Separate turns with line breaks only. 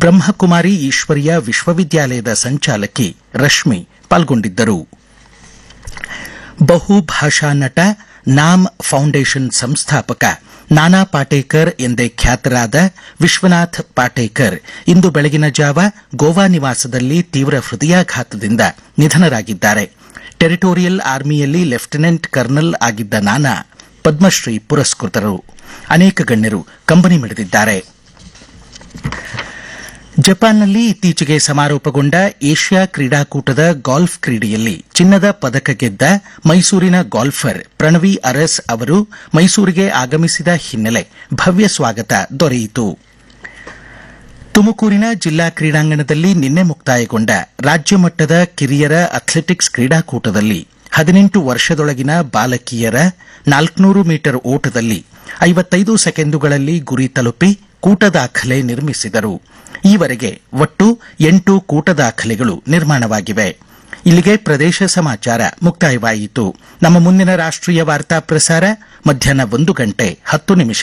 ಬ್ರಹ್ಮಕುಮಾರಿ ಈಶ್ವರಿಯ ವಿಶ್ವವಿದ್ಯಾಲಯದ ಸಂಚಾಲಕಿ ರಶ್ಮಿ ಪಾಲ್ಗೊಂಡಿದ್ದರು ಬಹುಭಾಷಾ ನಟ ನಾಮ್ ಫೌಂಡೇಶನ್ ಸಂಸ್ಥಾಪಕ ನಾನಾ ಪಾಟೇಕರ್ ಎಂದೇ ಖ್ಯಾತರಾದ ವಿಶ್ವನಾಥ್ ಪಾಟೇಕರ್ ಇಂದು ಬೆಳಗಿನ ಜಾವ ಗೋವಾ ನಿವಾಸದಲ್ಲಿ ತೀವ್ರ ಹೃದಯಾಘಾತದಿಂದ ನಿಧನರಾಗಿದ್ದಾರೆ ಟೆರಿಟೋರಿಯಲ್ ಆರ್ಮಿಯಲ್ಲಿ ಲೆಫ್ಟಿನೆಂಟ್ ಕರ್ನಲ್ ಆಗಿದ್ದ ನಾನಾ ಪದ್ಮಶ್ರೀ ಪುರಸ್ಕೃತರು ಅನೇಕ ಗಣ್ಯರು ಕಂಬನಿ ಮಿಡಿದಿದ್ದಾರೆ ಜಪಾನ್ನಲ್ಲಿ ಇತ್ತೀಚೆಗೆ ಸಮಾರೋಪಗೊಂಡ ಏಷ್ಯಾ ಕ್ರೀಡಾಕೂಟದ ಗಾಲ್ಫ್ ಕ್ರೀಡೆಯಲ್ಲಿ ಚಿನ್ನದ ಪದಕ ಗೆದ್ದ ಮೈಸೂರಿನ ಗಾಲ್ಫರ್ ಪ್ರಣವಿ ಅರಸ್ ಅವರು ಮೈಸೂರಿಗೆ ಆಗಮಿಸಿದ ಹಿನ್ನೆಲೆ ಭವ್ಯ ಸ್ವಾಗತ ದೊರೆಯಿತು ತುಮಕೂರಿನ ಜಿಲ್ಲಾ ಕ್ರೀಡಾಂಗಣದಲ್ಲಿ ನಿನ್ನೆ ಮುಕ್ತಾಯಗೊಂಡ ರಾಜ್ಯ ಮಟ್ಟದ ಕಿರಿಯರ ಅಥ್ಲೆಟಿಕ್ಸ್ ಕ್ರೀಡಾಕೂಟದಲ್ಲಿ ಹದಿನೆಂಟು ವರ್ಷದೊಳಗಿನ ಬಾಲಕಿಯರ ನಾಲ್ಕುನೂರು ಮೀಟರ್ ಓಟದಲ್ಲಿ ಐವತ್ತೈದು ಸೆಕೆಂಡುಗಳಲ್ಲಿ ಗುರಿ ತಲುಪಿ ಕೂಟ ದಾಖಲೆ ನಿರ್ಮಿಸಿದರು ಈವರೆಗೆ ಒಟ್ಟು ಎಂಟು ಕೂಟ ದಾಖಲೆಗಳು ನಿರ್ಮಾಣವಾಗಿವೆ ಇಲ್ಲಿಗೆ ಪ್ರದೇಶ ಸಮಾಚಾರ ಮುಕ್ತಾಯವಾಯಿತು ನಮ್ಮ ಮುಂದಿನ ರಾಷ್ಟ್ರೀಯ ವಾರ್ತಾ ಪ್ರಸಾರ ಮಧ್ಯಾಹ್ನ ಒಂದು ಗಂಟೆ ಹತ್ತು ನಿಮಿಷ